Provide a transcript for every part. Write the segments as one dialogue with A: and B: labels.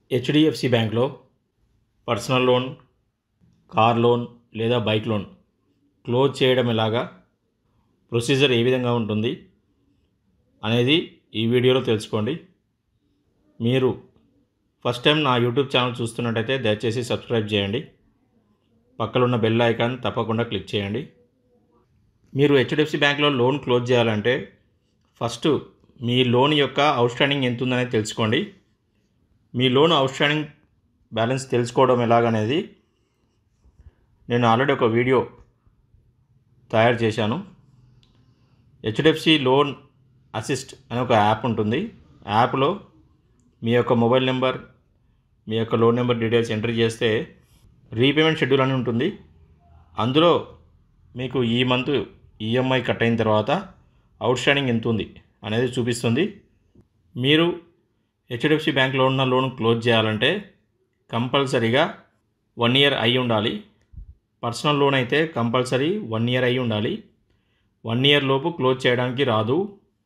A: HDFC బ్యాంక్లో personal loan car loan లేదా bike loan close చేయడం ఎలాగా ప్రొసీజర్ ఏ విధంగా ఉంటుంది అనేది ఈ వీడియోలో తెలుసుకోండి మీరు ఫస్ట్ టైం నా యూట్యూబ్ ఛానల్ చూస్తున్నట్టయితే దయచేసి సబ్స్క్రైబ్ చేయండి పక్కనున్న బెల్ ఐకాన్ తప్పకుండా క్లిక్ చేయండి మీరు హెచ్డిఎఫ్సి బ్యాంక్లో లోన్ క్లోజ్ చేయాలంటే ఫస్ట్ మీ లోన్ యొక్క అవుట్స్టాండింగ్ ఎంత ఉందనేది తెలుసుకోండి మీ లోన్ అవుట్స్టాండింగ్ బ్యాలెన్స్ తెలుసుకోవడం ఎలాగనేది నేను ఆల్రెడీ ఒక వీడియో తయారు చేశాను హెచ్డిఎఫ్సి లోన్ అసిస్ట్ అనే ఒక యాప్ ఉంటుంది యాప్లో మీ యొక్క మొబైల్ నెంబర్ మీ యొక్క లోన్ నెంబర్ డీటెయిల్స్ ఎంటర్ చేస్తే రీపేమెంట్ షెడ్యూల్ అని ఉంటుంది అందులో మీకు ఈ మంత్ ఈఎంఐ కట్ అయిన తర్వాత అవుట్స్టాండింగ్ ఎంత ఉంది అనేది చూపిస్తుంది మీరు హెచ్డిఎఫ్సి బ్యాంక్లో ఉన్న లోన్ క్లోజ్ చేయాలంటే కంపల్సరీగా వన్ ఇయర్ అయి ఉండాలి పర్సనల్ లోన్ అయితే కంపల్సరీ వన్ ఇయర్ అయి ఉండాలి వన్ ఇయర్ లోపు క్లోజ్ చేయడానికి రాదు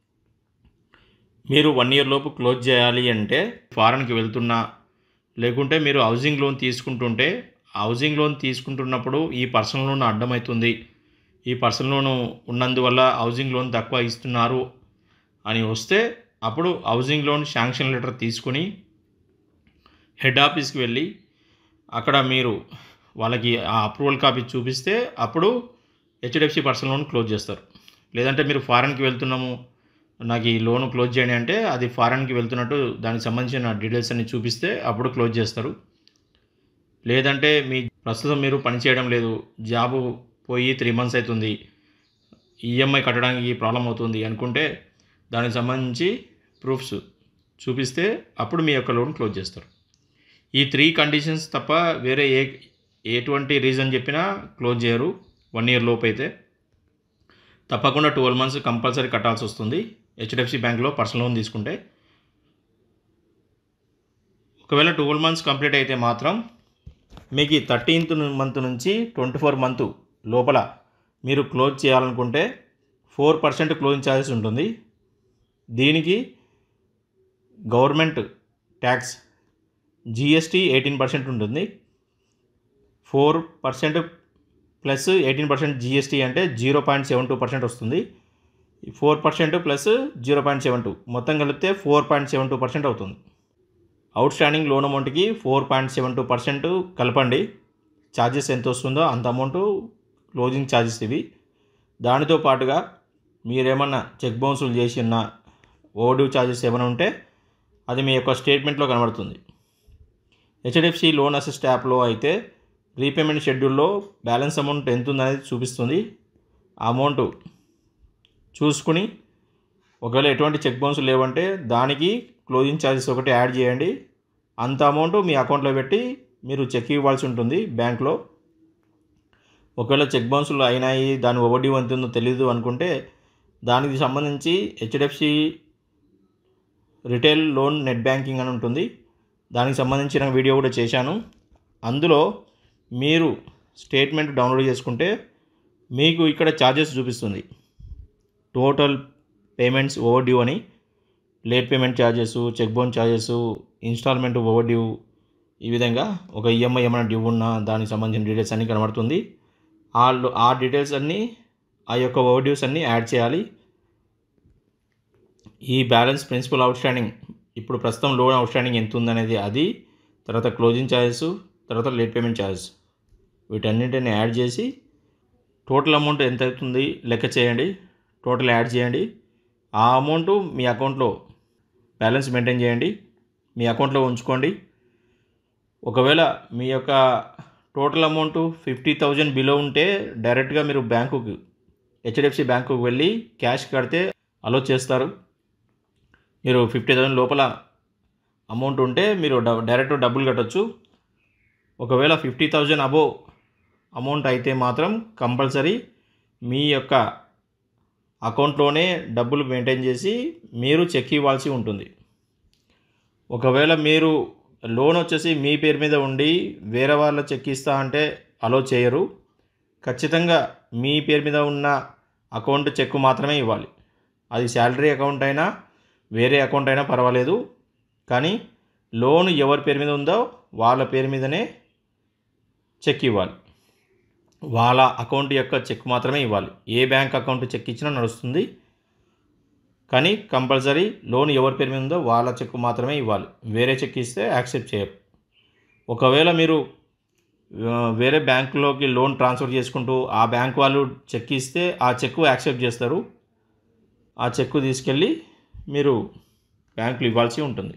A: మీరు వన్ ఇయర్ లోపు క్లోజ్ చేయాలి అంటే ఫారెన్కి వెళ్తున్నా లేకుంటే మీరు హౌసింగ్ లోన్ తీసుకుంటుంటే హౌసింగ్ లోన్ తీసుకుంటున్నప్పుడు ఈ పర్సనల్ లోన్ అడ్డమవుతుంది ఈ పర్సనల్ లోన్ ఉన్నందువల్ల హౌసింగ్ లోన్ తక్కువ ఇస్తున్నారు అని వస్తే అప్పుడు హౌసింగ్ లోన్ శాంక్షన్ లెటర్ తీసుకుని హెడ్ ఆఫీస్కి వెళ్ళి అక్కడ మీరు వాళ్ళకి ఆ అప్రూవల్ కాపీ చూపిస్తే అప్పుడు హెచ్డిఎఫ్సి పర్సనల్ లోన్ క్లోజ్ చేస్తారు లేదంటే మీరు ఫారెన్కి వెళ్తున్నాము నాకు ఈ లోన్ క్లోజ్ చేయండి అంటే అది ఫారెన్కి వెళ్తున్నట్టు దానికి సంబంధించిన డీటెయిల్స్ అన్ని చూపిస్తే అప్పుడు క్లోజ్ చేస్తారు లేదంటే మీ ప్రస్తుతం మీరు పని చేయడం లేదు జాబు పోయి త్రీ మంత్స్ అవుతుంది ఈఎంఐ కట్టడానికి ప్రాబ్లం అవుతుంది అనుకుంటే దానికి సంబంధించి ప్రూఫ్స్ చూపిస్తే అప్పుడు మీ యొక్క లోన్ క్లోజ్ చేస్తారు ఈ త్రీ కండిషన్స్ తప్ప వేరే ఏ ఎటువంటి రీజన్ చెప్పినా క్లోజ్ చేయరు వన్ ఇయర్ లోపు అయితే తప్పకుండా ట్వెల్వ్ మంత్స్ కంపల్సరీ కట్టాల్సి వస్తుంది హెచ్డిఎఫ్సి బ్యాంక్లో పర్సనల్ లోన్ తీసుకుంటే ఒకవేళ ట్వెల్వ్ మంత్స్ కంప్లీట్ అయితే మాత్రం మీకు థర్టీన్త్ మంత్ నుంచి ట్వంటీ ఫోర్ మంత్ లోపల మీరు క్లోజ్ చేయాలనుకుంటే ఫోర్ పర్సెంట్ క్లోజింగ్ ఛార్జెస్ ఉంటుంది దీనికి government tax GST eighteen percent ఉంటుంది four percent plus eighteen percent GST అంటే zero point seven two percent వస్తుంది four percent plus zero point seven two మొత్తం కలిపితే four point seven two percent అవుతుంది outstanding loan అమౌంట్కి four point seven two percent కలపండి charges ఎంత వస్తుందో అంత అమౌంట్ క్లోజింగ్ ఛార్జెస్ ఇవి దానితో పాటుగా మీరేమన్నా చెక్ బౌన్సులు చేసి ఉన్న ఓడ్యూ ఛార్జెస్ ఏమైనా ఉంటే అది మీ యొక్క స్టేట్మెంట్లో కనబడుతుంది హెచ్డిఎఫ్సి లోన్ అసిస్ట్ యాప్లో అయితే రీపేమెంట్ షెడ్యూల్లో బ్యాలెన్స్ అమౌంట్ ఎంత ఉందనేది చూపిస్తుంది ఆ అమౌంట్ చూసుకుని ఒకవేళ ఎటువంటి చెక్ బౌన్స్ లేవంటే దానికి క్లోజింగ్ ఛార్జెస్ ఒకటి యాడ్ చేయండి అంత అమౌంట్ మీ అకౌంట్లో పెట్టి మీరు చెక్ ఇవ్వాల్సి ఉంటుంది బ్యాంక్లో ఒకవేళ చెక్ బౌన్సులు అయినాయి దాని ఓవడ్యూ ఎంత ఉందో తెలియదు అనుకుంటే దానికి సంబంధించి HDFC retail loan net banking అని ఉంటుంది దానికి సంబంధించిన వీడియో కూడా చేశాను అందులో మీరు స్టేట్మెంట్ డౌన్లోడ్ చేసుకుంటే మీకు ఇక్కడ ఛార్జెస్ చూపిస్తుంది టోటల్ పేమెంట్స్ ఓవర్ డ్యూ అని late payment charges check bounce charges installment overdue ఈ విధంగా ఒక ఈఎంఐ ఏమైనా డ్యూ ఉన్నా దానికి సంబంధించిన డీటెయిల్స్ అన్నీ కనబడుతుంది ఆ ఆ డీటెయిల్స్ అన్నీ ఆ యొక్క ఓవర్ డ్యూస్ అన్నీ యాడ్ చేయాలి ఈ బ్యాలెన్స్ ప్రిన్సిపల్ అవుట్స్టాండింగ్ ఇప్పుడు ప్రస్తుతం లోన్ అవుట్స్టాండింగ్ ఎంత ఉందనేది అది తర్వాత క్లోజింగ్ ఛార్జెస్ తర్వాత లేట్ పేమెంట్ ఛార్జెస్ వీటన్నింటిని యాడ్ చేసి టోటల్ అమౌంట్ ఎంత అవుతుంది లెక్క చేయండి టోటల్ యాడ్ చేయండి ఆ అమౌంట్ మీ అకౌంట్లో బ్యాలెన్స్ మెయింటైన్ చేయండి మీ అకౌంట్లో ఉంచుకోండి ఒకవేళ మీ యొక్క total amount fifty thousand below ఉంటే డైరెక్ట్గా మీరు బ్యాంకుకి హెచ్డిఎఫ్సి బ్యాంకుకి వెళ్ళి క్యాష్ కడితే అలో చేస్తారు మీరు ఫిఫ్టీ థౌజండ్ లోపల అమౌంట్ ఉంటే మీరు డైరెక్ట్ డబ్బులు కట్టచ్చు ఒకవేళ ఫిఫ్టీ థౌజండ్ అబోవ్ అమౌంట్ అయితే మాత్రం కంపల్సరీ మీ యొక్క అకౌంట్లోనే డబ్బులు మెయింటైన్ చేసి మీరు చెక్ ఇవ్వాల్సి ఉంటుంది ఒకవేళ మీరు లోన్ వచ్చేసి మీ పేరు మీద ఉండి వేరే వాళ్ళ చెక్ ఇస్తా అంటే అలో చేయరు ఖచ్చితంగా మీ పేరు మీద ఉన్న అకౌంట్ చెక్ మాత్రమే ఇవ్వాలి అది శాలరీ అకౌంట్ అయినా వేరే అకౌంట్ అయినా పర్వాలేదు కానీ లోన్ ఎవరి పేరు మీద ఉందో వాళ్ళ పేరు మీదనే చెక్ ఇవ్వాలి వాళ్ళ అకౌంట్ యొక్క చెక్ మాత్రమే ఇవ్వాలి ఏ బ్యాంక్ అకౌంట్ చెక్ ఇచ్చినా నడుస్తుంది కానీ కంపల్సరీ లోన్ ఎవరి పేరు మీద ఉందో వాళ్ళ చెక్ మాత్రమే ఇవ్వాలి వేరే చెక్ ఇస్తే యాక్సెప్ట్ చేయరు ఒకవేళ మీరు ఆ, వేరే బ్యాంకులోకి లోన్ ట్రాన్స్ఫర్ చేసుకుంటూ ఆ బ్యాంక్ వాళ్ళు చెక్ ఇస్తే ఆ చెక్ యాక్సెప్ట్ చేస్తారు ఆ చెక్ తీసుకెళ్ళి మీరు బ్యాంకులు ఇవ్వాల్సి ఉంటుంది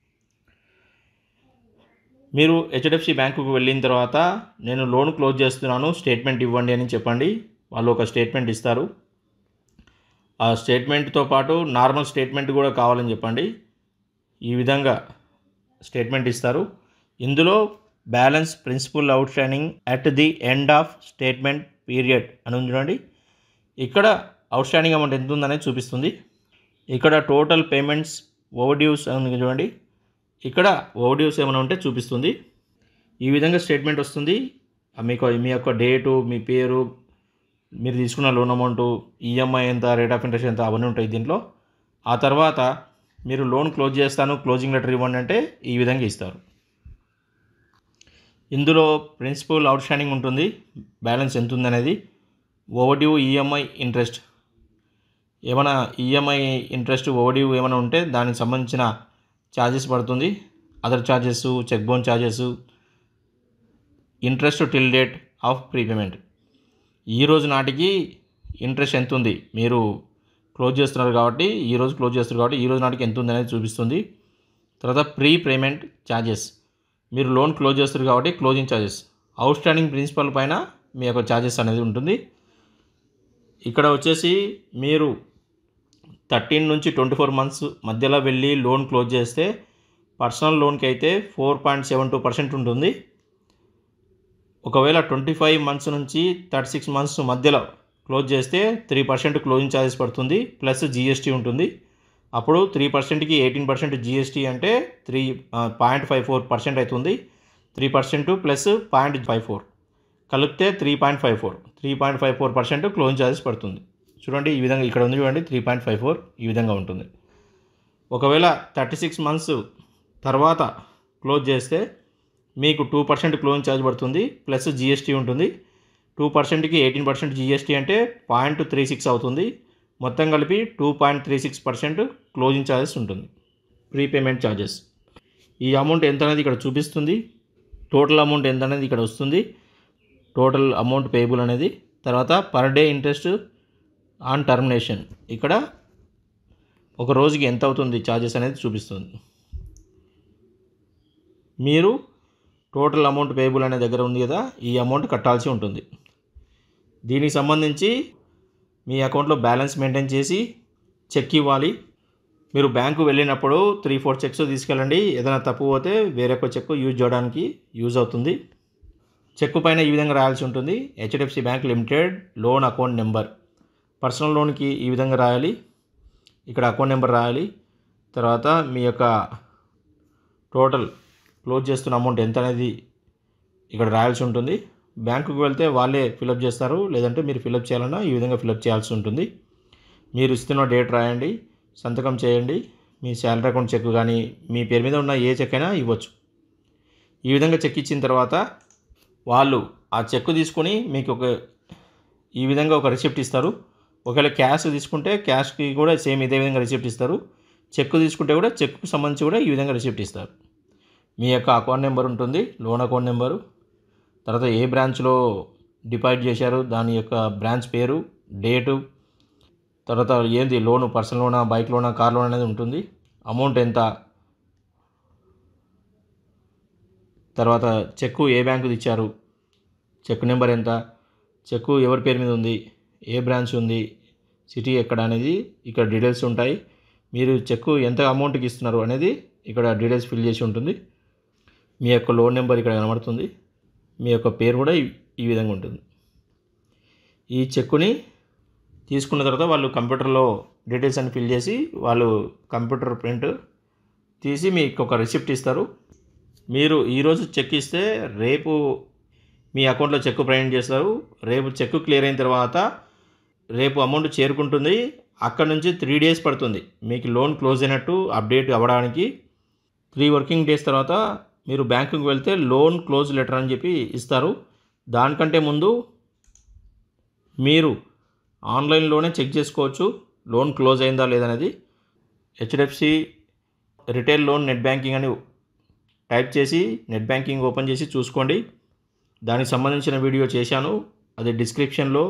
A: మీరు హెచ్డిఎఫ్సి బ్యాంకుకు వెళ్ళిన తర్వాత నేను లోన్ క్లోజ్ చేస్తున్నాను స్టేట్మెంట్ ఇవ్వండి అని చెప్పండి వాళ్ళు ఒక స్టేట్మెంట్ ఇస్తారు ఆ స్టేట్మెంట్తో పాటు నార్మల్ స్టేట్మెంట్ కూడా కావాలని చెప్పండి ఈ విధంగా స్టేట్మెంట్ ఇస్తారు ఇందులో balance principal outstanding at the end of statement period అని ఉంది చూడండి ఇక్కడ అవుట్ స్టాండింగ్ అమౌంట్ ఎంత ఉందనేది చూపిస్తుంది ఇక్కడ టోటల్ పేమెంట్స్ ఓవర్డ్యూస్ అని ఉంది చూడండి ఇక్కడ ఓవర్డ్యూస్ ఏమైనా ఉంటే చూపిస్తుంది ఈ విధంగా స్టేట్మెంట్ వస్తుంది ఆ మీకు మీ యొక్క డేటు మీ పేరు మీరు తీసుకున్న లోన్ అమౌంట్ ఈఎంఐ ఎంత రేట్ ఆఫ్ ఇంట్రెస్ట్ ఎంత అవన్నీ ఉంటాయి దీంట్లో ఆ తర్వాత మీరు లోన్ క్లోజ్ చేస్తాను క్లోజింగ్ లెటర్ ఇవ్వండి అంటే ఈ విధంగా ఇస్తారు ఇందులో ప్రిన్సిపల్ అవుట్ స్టాండింగ్ ఉంటుంది బ్యాలెన్స్ ఎంత ఉందనేది ఓవర్డ్యూ ఈఎంఐ ఇంట్రెస్ట్ ఏమైనా ఈఎంఐ ఇంట్రెస్ట్ ఓవర్డ్యూ ఏమైనా ఉంటే దానికి సంబంధించిన ఛార్జెస్ పడుతుంది other charges check bounce charges interest till date of prepayment ఈ రోజు నాటికి ఇంట్రెస్ట్ ఎంత ఉంది మీరు క్లోజ్ చేస్తున్నారు కాబట్టి ఈ రోజు క్లోజ్ చేస్తున్నారు కాబట్టి ఈ రోజు నాటికి ఎంత ఉంది అనేది చూపిస్తుంది తర్వాత ప్రీ పేమెంట్ ఛార్జెస్ మీరు లోన్ క్లోజ్ చేస్తారు కాబట్టి closing charges outstanding principal పైన మీ యొక్క ఛార్జెస్ అనేది ఉంటుంది ఇక్కడ వచ్చేసి మీరు థర్టీన్ నుంచి ట్వంటీ ఫోర్ మంత్స్ మధ్యలో వెళ్ళి లోన్ క్లోజ్ చేస్తే పర్సనల్ లోన్కి అయితే four point seven two percent ఉంటుంది ఒకవేళ ట్వంటీ ఫైవ్ మంత్స్ నుంచి థర్టీ సిక్స్ మంత్స్ మధ్యలో క్లోజ్ చేస్తే త్రీ పర్సెంట్ క్లోజింగ్ ఛార్జెస్ పడుతుంది ప్లస్ జీఎస్టీ ఉంటుంది అప్పుడు త్రీ పర్సెంట్కి ఎయిటీన్ పర్సెంట్ జీఎస్టీ అంటే three point five four percent అవుతుంది three percent plus point five four కలిపితే three point five four three point five four percent closing charges పడుతుంది చూడండి ఈ విధంగా ఇక్కడ ఉంది చూడండి త్రీ పాయింట్ ఫైవ్ ఫోర్ ఈ విధంగా ఉంటుంది ఒకవేళ థర్టీ సిక్స్ మంత్స్ తర్వాత క్లోజ్ చేస్తే మీకు టూ పర్సెంట్ క్లోజింగ్ ఛార్జ్ పడుతుంది ప్లస్ జీఎస్టీ ఉంటుంది టూ పర్సెంట్కి ఎయిటీన్ పర్సెంట్ జీఎస్టీ అంటే పాయింట్ త్రీ సిక్స్ అవుతుంది మొత్తం కలిపి two point three six percent closing charges ఉంటుంది ప్రీపేమెంట్ ఛార్జెస్ ఈ అమౌంట్ ఎంత అనేది ఇక్కడ చూపిస్తుంది టోటల్ అమౌంట్ ఎంత అనేది ఇక్కడ వస్తుంది టోటల్ అమౌంట్ పేయబుల్ అనేది తర్వాత per day interest on termination ఇక్కడ ఒక రోజుకి ఎంత అవుతుంది ఛార్జెస్ అనేది చూపిస్తుంది మీరు టోటల్ అమౌంట్ పేయబుల్ అనే దగ్గర ఉంది కదా ఈ అమౌంట్ కట్టాల్సి ఉంటుంది దీనికి సంబంధించి మీ అకౌంట్లో బ్యాలెన్స్ మెయింటైన్ చేసి చెక్ ఇవ్వాలి మీరు బ్యాంకు వెళ్ళినప్పుడు త్రీ ఫోర్ చెక్స్ తీసుకెళ్ళండి ఏదైనా తప్పు పోతే వేరొక చెక్ యూజ్ చేయడానికి యూజ్ అవుతుంది చెక్ పైన ఈ విధంగా రాయాల్సి ఉంటుంది HDFC bank limited loan account number personal లోన్కి ఈ విధంగా రాయాలి ఇక్కడ అకౌంట్ నెంబర్ రాయాలి తర్వాత మీ యొక్క టోటల్ క్లోజ్ చేస్తున్న అమౌంట్ ఎంత అనేది ఇక్కడ రాయాల్సి ఉంటుంది బ్యాంకుకి వెళ్తే వాళ్ళే ఫిలప్ చేస్తారు లేదంటే మీరు ఫిలప్ చేయాలన్నా ఈ విధంగా ఫిలప్ చేయాల్సి ఉంటుంది మీరు ఇస్తున్న డేట్ రాయండి సంతకం చేయండి మీ శాలరీ అకౌంట్ చెక్ కానీ మీ పేరు మీద ఉన్న ఏ చెక్ అయినా ఇవ్వచ్చు ఈ విధంగా చెక్ ఇచ్చిన తర్వాత వాళ్ళు ఆ చెక్ తీసుకొని మీకు ఒక ఈ విధంగా ఒక రిసిప్ట్ ఇస్తారు ఒకవేళ క్యాష్ తీసుకుంటే క్యాష్కి కూడా సేమ్ ఇదే విధంగా రిసిప్ట్ ఇస్తారు చెక్ తీసుకుంటే కూడా చెక్కు సంబంధించి కూడా ఈ విధంగా రిసిప్ట్ ఇస్తారు మీ యొక్క అకౌంట్ నెంబర్ ఉంటుంది లోన్ అకౌంట్ నెంబరు తర్వాత ఏ బ్రాంచ్లో డిపాజిట్ చేశారు దాని యొక్క బ్రాంచ్ పేరు డేటు తర్వాత ఏంది లోను పర్సనల్ లోనా బైక్ లోనా కార్ లోన్ అనేది ఉంటుంది అమౌంట్ ఎంత తర్వాత చెక్కు ఏ బ్యాంకుది ఇచ్చారు చెక్ నెంబర్ ఎంత చెక్కు ఎవరి పేరు మీద ఉంది ఏ బ్రాంచ్ ఉంది సిటీ ఎక్కడ అనేది ఇక్కడ డీటెయిల్స్ ఉంటాయి మీరు చెక్కు ఎంత అమౌంట్కి ఇస్తున్నారు అనేది ఇక్కడ డీటెయిల్స్ ఫిల్ చేసి ఉంటుంది మీ యొక్క లోన్ నెంబర్ ఇక్కడ కనబడుతుంది మీ యొక్క పేరు కూడా ఈ- ఈ విధంగా ఉంటుంది ఈ చెక్కుని తీసుకున్న తర్వాత వాళ్ళు కంప్యూటర్లో డీటెయిల్స్ అన్ని ఫిల్ చేసి వాళ్ళు కంప్యూటర్ ప్రింట్ తీసి మీకు ఒక రిసిప్ట్ ఇస్తారు మీరు ఈరోజు చెక్ ఇస్తే రేపు మీ అకౌంట్లో చెక్ ప్రయాణం చేస్తారు రేపు చెక్ క్లియర్ అయిన తర్వాత రేపు అమౌంట్ చేరుకుంటుంది అక్కడ నుంచి త్రీ డేస్ పడుతుంది మీకు లోన్ క్లోజ్ అయినట్టు అప్డేట్ అవ్వడానికి త్రీ వర్కింగ్ డేస్ తర్వాత మీరు బ్యాంకుకి వెళ్తే లోన్ క్లోజ్ లెటర్ అని చెప్పి ఇస్తారు దానికంటే ముందు మీరు ఆన్లైన్లోనే చెక్ చేసుకోవచ్చు లోన్ క్లోజ్ అయిందా లేదనేది HDFC retail loan net banking అని టైప్ చేసి నెట్ బ్యాంకింగ్ ఓపెన్ చేసి చూసుకోండి దానికి సంబంధించిన వీడియో చేశాను అది డిస్క్రిప్షన్లో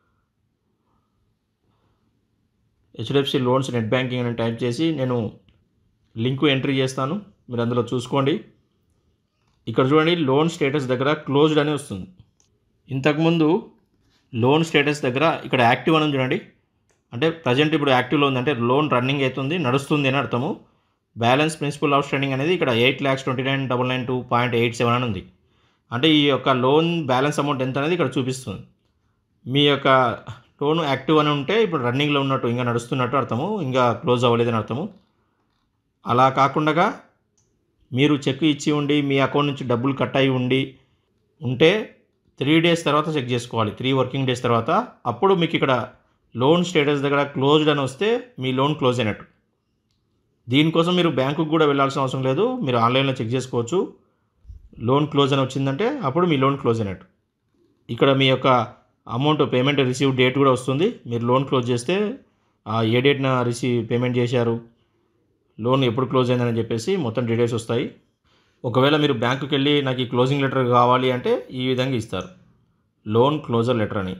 A: హెచ్డిఎఫ్సి లోన్స్ నెట్ బ్యాంకింగ్ అని టైప్ చేసి నేను లింక్ ఎంట్రీ చేస్తాను మీరు అందులో చూసుకోండి ఇక్కడ చూడండి లోన్ స్టేటస్ దగ్గర క్లోజ్డ్ అని వస్తుంది ఇంతకుముందు లోన్ స్టేటస్ దగ్గర ఇక్కడ యాక్టివ్ అని చూడండి అంటే ప్రజెంట్ ఇప్పుడు యాక్టివ్లో ఉంది అంటే లోన్ రన్నింగ్ అవుతుంది నడుస్తుంది అని అర్థము బ్యాలెన్స్ ప్రిన్సిపల్ అవుట్ స్టాండింగ్ అనేది ఇక్కడ eight lakhs twenty nine double nine two point eight seven అని ఉంది అంటే ఈ యొక్క లోన్ బ్యాలెన్స్ అమౌంట్ ఎంత అనేది ఇక్కడ చూపిస్తుంది మీ యొక్క లోన్ యాక్టివ్ అని ఉంటే ఇప్పుడు రన్నింగ్లో ఉన్నట్టు ఇంకా నడుస్తున్నట్టు అర్థము ఇంకా క్లోజ్ అవ్వలేదని అర్థము అలా కాకుండా మీరు చెక్ ఇచ్చి ఉండి మీ అకౌంట్ నుంచి డబ్బులు కట్ అయి ఉండి ఉంటే త్రీ డేస్ తర్వాత చెక్ చేసుకోవాలి త్రీ వర్కింగ్ డేస్ తర్వాత అప్పుడు మీకు ఇక్కడ లోన్ స్టేటస్ దగ్గర క్లోజ్డ్ అని వస్తే మీ లోన్ క్లోజ్ అయినట్టు దీనికోసం మీరు బ్యాంకుకు కూడా వెళ్ళాల్సిన అవసరం లేదు మీరు ఆన్లైన్లో చెక్ చేసుకోవచ్చు లోన్ క్లోజ్ అని వచ్చిందంటే అప్పుడు మీ లోన్ క్లోజ్ అయినట్టు ఇక్కడ మీ యొక్క అమౌంట్ పేమెంట్ రిసీవ్ డేట్ కూడా వస్తుంది మీరు లోన్ క్లోజ్ చేస్తే ఆ ఏ డేట్న రిసీవ్ పేమెంట్ చేశారు లోన్ ఎప్పుడు క్లోజ్ అయిందని చెప్పేసి మొత్తం డీటెయిల్స్ వస్తాయి ఒకవేళ మీరు బ్యాంకుకి వెళ్ళి నాకు ఈ క్లోజింగ్ లెటర్ కావాలి అంటే ఈ విధంగా ఇస్తారు లోన్ క్లోజర్ లెటర్ అని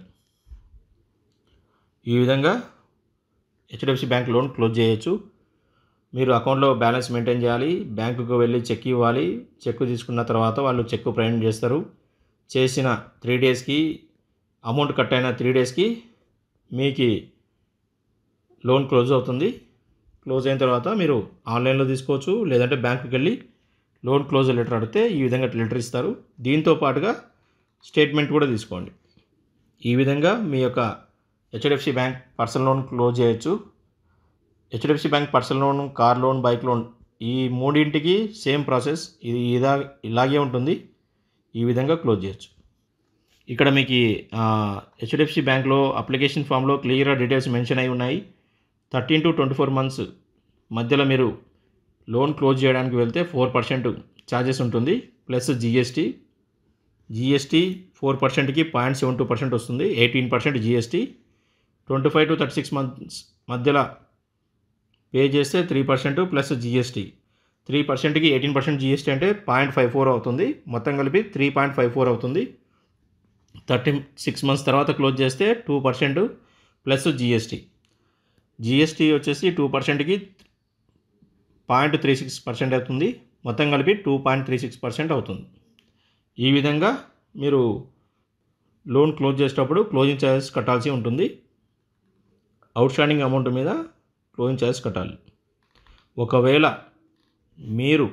A: ఈ విధంగా హెచ్డిఎఫ్సి బ్యాంక్ లోన్ క్లోజ్ చేయొచ్చు మీరు అకౌంట్లో బ్యాలెన్స్ మెయింటైన్ చేయాలి బ్యాంకుకు వెళ్ళి చెక్ ఇవ్వాలి చెక్ తీసుకున్న తర్వాత వాళ్ళు చెక్ ప్రయాణం చేస్తారు చేసిన త్రీ డేస్కి అమౌంట్ కట్ అయిన త్రీ డేస్కి మీకు లోన్ క్లోజ్ అవుతుంది క్లోజ్ అయిన తర్వాత మీరు ఆన్లైన్లో తీసుకోవచ్చు లేదంటే బ్యాంకుకి వెళ్ళి లోన్ క్లోజ్ లెటర్ అడిగితే ఈ విధంగా లెటర్ ఇస్తారు దీంతో పాటుగా స్టేట్మెంట్ కూడా తీసుకోండి ఈ విధంగా మీ యొక్క HDFC bank personal loan close చేయొచ్చు HDFC bank personal loan car loan bike loan ఈ మూడింటికి సేమ్ ప్రాసెస్ ఇది ఇదా ఇలాగే ఉంటుంది ఈ విధంగా క్లోజ్ చేయొచ్చు ఇక్కడ మీకు హెచ్డిఎఫ్సి బ్యాంక్లో అప్లికేషన్ ఫామ్లో క్లియర్గా డీటెయిల్స్ మెన్షన్ అయి ఉన్నాయి thirteen to twenty four months మధ్యలో మీరు లోన్ క్లోజ్ చేయడానికి వెళ్తే ఫోర్ పర్సెంట్ ఛార్జెస్ ఉంటుంది ప్లస్ జిఎస్టీ జిఎస్టీ ఫోర్ పర్సెంట్కి పాయింట్ సెవెన్ టూ పర్సెంట్ వస్తుంది eighteen percent GST twenty five to thirty six months మధ్యలో పే చేస్తే three percent plus GST three పర్సెంట్కి ఎయిటీన్ పర్సెంట్ జిఎస్టీ అంటే point five four అవుతుంది మొత్తం కలిపి త్రీ పాయింట్ ఫైవ్ ఫోర్ అవుతుంది థర్టీ సిక్స్ మంత్స్ తర్వాత క్లోజ్ చేస్తే two percent plus GST GST వచ్చేసి టూ పర్సెంట్కి పాయింట్ త్రీ సిక్స్ పర్సెంట్ అవుతుంది మొత్తం కలిపి two point three six percent అవుతుంది ఈ విధంగా మీరు లోన్ క్లోజ్ చేసేటప్పుడు క్లోజింగ్ ఛార్జెస్ కట్టాల్సి ఉంటుంది అవుట్ స్టాండింగ్ అమౌంట్ మీద క్లోజింగ్ ఛార్జెస్ కట్టాలి ఒకవేళ మీరు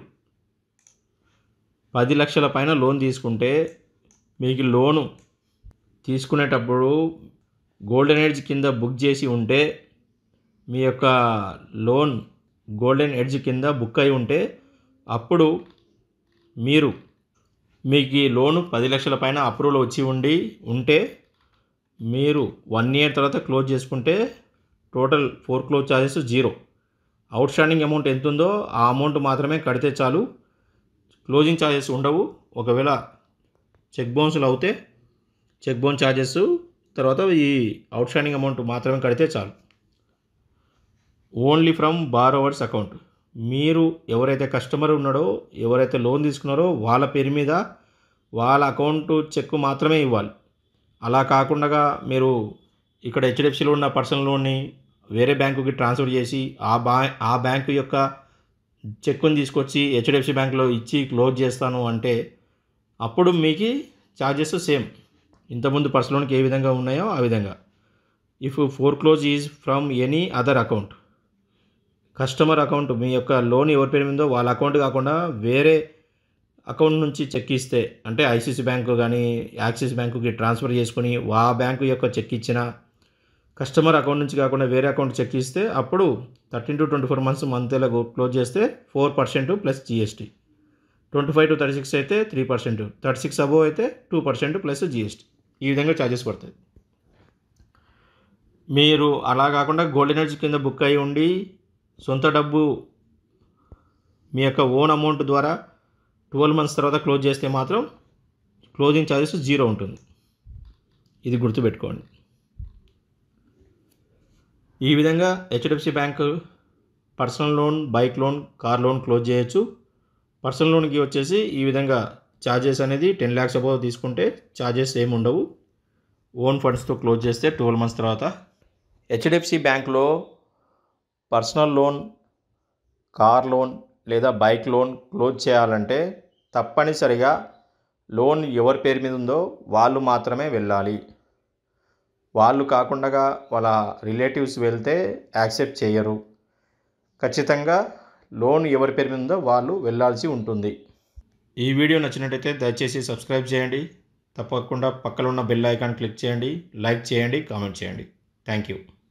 A: పది లక్షల పైన లోన్ తీసుకుంటే మీకు లోను తీసుకునేటప్పుడు గోల్డెన్ ఎడ్జ్ కింద బుక్ చేసి ఉంటే మీ యొక్క లోన్ గోల్డెన్ ఎడ్జ్ కింద బుక్ అయి ఉంటే అప్పుడు మీరు మీకు ఈ లోను పది లక్షల పైన అప్రూవల్ వచ్చి ఉండి ఉంటే మీరు వన్ ఇయర్ తర్వాత క్లోజ్ చేసుకుంటే total foreclose charges zero outstanding amount ఎంత ఉందో ఆ అమౌంట్ మాత్రమే కడితే చాలు క్లోజింగ్ ఛార్జెస్ ఉండవు ఒకవేళ చెక్ బౌన్స్లు అవుతే చెక్ బౌన్స్ ఛార్జెస్ తర్వాత ఈ అవుట్ స్టాండింగ్ అమౌంట్ మాత్రమే కడితే చాలు ఓన్లీ ఫ్రమ్ బారోవర్స్ అకౌంట్ మీరు ఎవరైతే కస్టమర్ ఉన్నాడో ఎవరైతే లోన్ తీసుకున్నారో వాళ్ళ పేరు మీద వాళ్ళ అకౌంట్ చెక్ మాత్రమే ఇవ్వాలి అలా కాకుండా మీరు ఇక్కడ హెచ్డిఎఫ్సిలో ఉన్న పర్సనల్ లోన్ని వేరే బ్యాంకుకి ట్రాన్స్ఫర్ చేసి ఆ బా ఆ బ్యాంకు యొక్క చెక్కుని తీసుకొచ్చి హెచ్డిఎఫ్సి బ్యాంక్లో ఇచ్చి క్లోజ్ చేస్తాను అంటే అప్పుడు మీకు ఛార్జెస్ సేమ్ ఇంతకుముందు పర్సనల్ లోన్కి ఏ విధంగా ఉన్నాయో ఆ విధంగా if foreclose is from any other account customer account మీ యొక్క లోన్ ఎవరి పేరు మీదో వాళ్ళ అకౌంట్ కాకుండా వేరే అకౌంట్ నుంచి చెక్ ఇస్తే అంటే ఐసిసి బ్యాంకు కానీ యాక్సిస్ బ్యాంకుకి ట్రాన్స్ఫర్ చేసుకొని ఆ బ్యాంకు యొక్క చెక్ ఇచ్చిన కస్టమర్ అకౌంట్ నుంచి కాకుండా వేరే అకౌంట్ చెక్ ఇస్తే అప్పుడు thirteen to twenty four months మంత్లో క్లోజ్ చేస్తే four percent plus GST twenty five to thirty six అయితే three percent thirty six above అయితే టూ పర్సెంట్ ప్లస్ జిఎస్టీ ఈ విధంగా ఛార్జెస్ పడతాయి మీరు అలా కాకుండా గోల్డ్ ఎనర్జీ కింద బుక్ అయి ఉండి సొంత డబ్బు మీ యొక్క ఓన్ అమౌంట్ ద్వారా ట్వెల్వ్ మంత్స్ తర్వాత క్లోజ్ చేస్తే మాత్రం క్లోజింగ్ ఛార్జెస్ జీరో ఉంటుంది ఇది గుర్తుపెట్టుకోండి ఈ విధంగా HDFC bank personal loan bike loan car loan close చేయొచ్చు పర్సనల్ లోన్కి వచ్చేసి ఈ విధంగా ఛార్జెస్ అనేది టెన్ ల్యాక్స్ అబౌవ్ తీసుకుంటే ఛార్జెస్ ఏమి ఉండవు ఓన్ ఫండ్స్తో క్లోజ్ చేస్తే ట్వెల్వ్ మంత్స్ తర్వాత హెచ్డిఎఫ్సి బ్యాంక్లో పర్సనల్ లోన్ కార్ లోన్ లేదా బైక్ లోన్ క్లోజ్ చేయాలంటే తప్పనిసరిగా లోన్ ఎవరి పేరు మీద ఉందో వాళ్ళు మాత్రమే వెళ్ళాలి వాళ్ళు కాకుండా వాళ్ళ రిలేటివ్స్ వెళ్తే యాక్సెప్ట్ చేయరు ఖచ్చితంగా లోన్ ఎవరి పేరు మీద ఉందో వాళ్ళు వెళ్ళాల్సి ఉంటుంది ఈ వీడియో నచ్చినట్టయితే దయచేసి సబ్స్క్రైబ్ చేయండి తప్పకుండా పక్కన ఉన్న బెల్ ఐకాన్ క్లిక్ చేయండి లైక్ చేయండి కామెంట్ చేయండి థ్యాంక్ యూ